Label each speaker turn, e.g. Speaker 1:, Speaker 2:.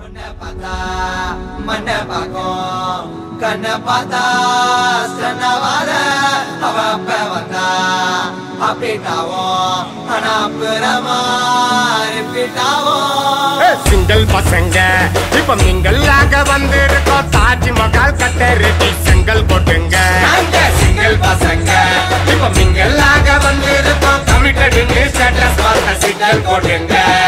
Speaker 1: உன்னை பார்த்தா மண்ணை பார்க்கும் கண்ணை பார்த்தா சன்னவாத அவ அப்ப வந்தா அப்படிட்டாவும் ஆனா அப்புறமா ரிப்பீட்டாவும்
Speaker 2: சிங்கிள் பசங்க இப்ப நீங்கள் ஆக வந்திருக்கோம் தாஜ்மஹால் கட்ட ரெடி செங்கல் போட்டுங்க
Speaker 1: நாங்க சிங்கிள் பசங்க
Speaker 2: இப்ப நீங்களாக வந்திருக்கோம் கமிட்டடுன்னு ஸ்டேட்டஸ் பார்த்த சிங்கல் போட்டுங்க